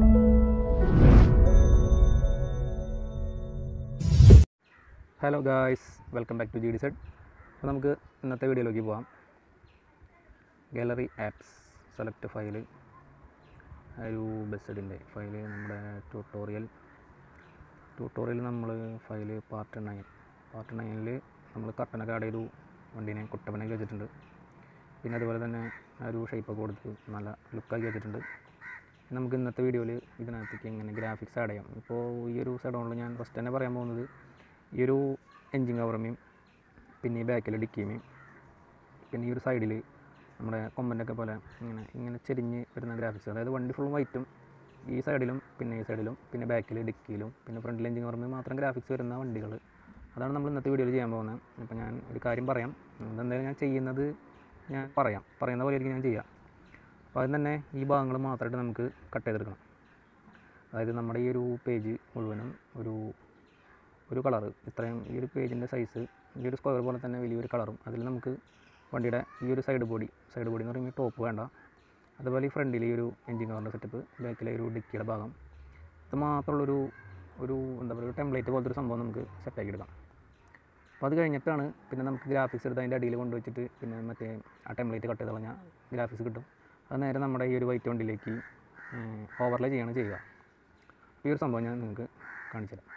hello guys welcome back to G D Z അപ്പോൾ നമുക്ക് ഇന്നത്തെ വീഡിയോയിലേക്ക് പോകാം ഗാലറി ആപ്സ് സെലക്ട് ഫയൽ ഒരു ബെസ്സഡിൻ്റെ ഫയൽ നമ്മുടെ ട്യൂട്ടോറിയൽ ട്യൂട്ടോറിയൽ നമ്മൾ ഫയൽ പാർട്ട് നയൻ പാർട്ട് നയനിൽ നമ്മൾ കട്ടനൊക്കെ ആഡ് ചെയ്തു വണ്ടീനെ കുട്ടപ്പനൊക്കെ വെച്ചിട്ടുണ്ട് പിന്നെ അതുപോലെ തന്നെ ആ ഒരു ഷേപ്പൊക്കെ കൊടുത്ത് നല്ല ലുക്കാക്കി വെച്ചിട്ടുണ്ട് നമുക്ക് ഇന്നത്തെ വീഡിയോയിൽ ഇതിനകത്തേക്ക് എങ്ങനെ ഗ്രാഫിക്സ് ആഡ് ചെയ്യാം ഇപ്പോൾ ഈ ഒരു സൈഡോണിൽ ഞാൻ ഫസ്റ്റ് തന്നെ പറയാൻ പോകുന്നത് ഈ ഒരു എൻജിൻ കവറമേയും പിന്നെ ഈ ബാക്കിൽ ഡിക്കിയുമേയും പിന്നെ ഈ ഒരു സൈഡിൽ നമ്മുടെ കൊമ്പൻ്റൊക്കെ പോലെ ഇങ്ങനെ ഇങ്ങനെ ചെരിഞ്ഞ് വരുന്ന ഗ്രാഫിക്സ് അതായത് വണ്ടി ഫുൾ വൈറ്റും ഈ സൈഡിലും പിന്നെ ഈ സൈഡിലും പിന്നെ ബാക്കിൽ ഡിക്കിയിലും പിന്നെ ഫ്രണ്ടിൽ എൻജിൻ കവറമേയും മാത്രം ഗ്രാഫിക്സ് വരുന്ന വണ്ടികൾ അതാണ് നമ്മൾ ഇന്നത്തെ വീഡിയോയിൽ ചെയ്യാൻ പോകുന്നത് അപ്പോൾ ഞാൻ ഒരു കാര്യം പറയാം അതെന്തായാലും ഞാൻ ചെയ്യുന്നത് ഞാൻ പറയാം പറയുന്ന പോലെ ആയിരിക്കും ഞാൻ ചെയ്യാം അപ്പോൾ അതിന് തന്നെ ഈ ഭാഗങ്ങൾ മാത്രമായിട്ട് നമുക്ക് കട്ട് ചെയ്തെടുക്കണം അതായത് നമ്മുടെ ഈ ഒരു പേജ് മുഴുവനും ഒരു ഒരു കളറ് ഇത്രയും ഈ ഒരു പേജിൻ്റെ സൈസ് ഈ ഒരു സ്ക്വയർ പോലെ തന്നെ വലിയൊരു കളറും അതിൽ നമുക്ക് വണ്ടിയുടെ ഈ ഒരു സൈഡ് ബോഡി സൈഡ് ബോഡി എന്ന് പറയുമ്പോൾ ടോപ്പ് വേണ്ട അതുപോലെ ഈ ഫ്രണ്ടിൽ ഈ ഒരു എൻജിൻ കവറിൻ്റെ സെറ്റപ്പ് ബാക്കിലെ ഒരു ഡിക്കിയുടെ ഭാഗം ഇത് മാത്രമുള്ളൊരു ഒരു എന്താ പറയുക ടെംപ്ലേറ്റ് പോലത്തെ ഒരു സംഭവം നമുക്ക് സെറ്റാക്കി എടുക്കാം അപ്പോൾ അത് കഴിഞ്ഞിട്ടാണ് പിന്നെ നമുക്ക് ഗ്രാഫിക്സ് എടുത്ത് അതിൻ്റെ അടിയിൽ കൊണ്ടുവച്ചിട്ട് പിന്നെ മറ്റേ ആ ടെംപ്ലേറ്റ് കട്ട് ചെയ്ത് കളഞ്ഞാൽ ഗ്രാഫിക്സ് കിട്ടും അത് നേരെ നമ്മുടെ ഈ ഒരു വൈറ്റ് വണ്ടിയിലേക്ക് ഓവർലേ ചെയ്യാണ് ചെയ്യുക ഈ ഒരു സംഭവം ഞാൻ നിങ്ങൾക്ക് കാണിച്ചു തരാം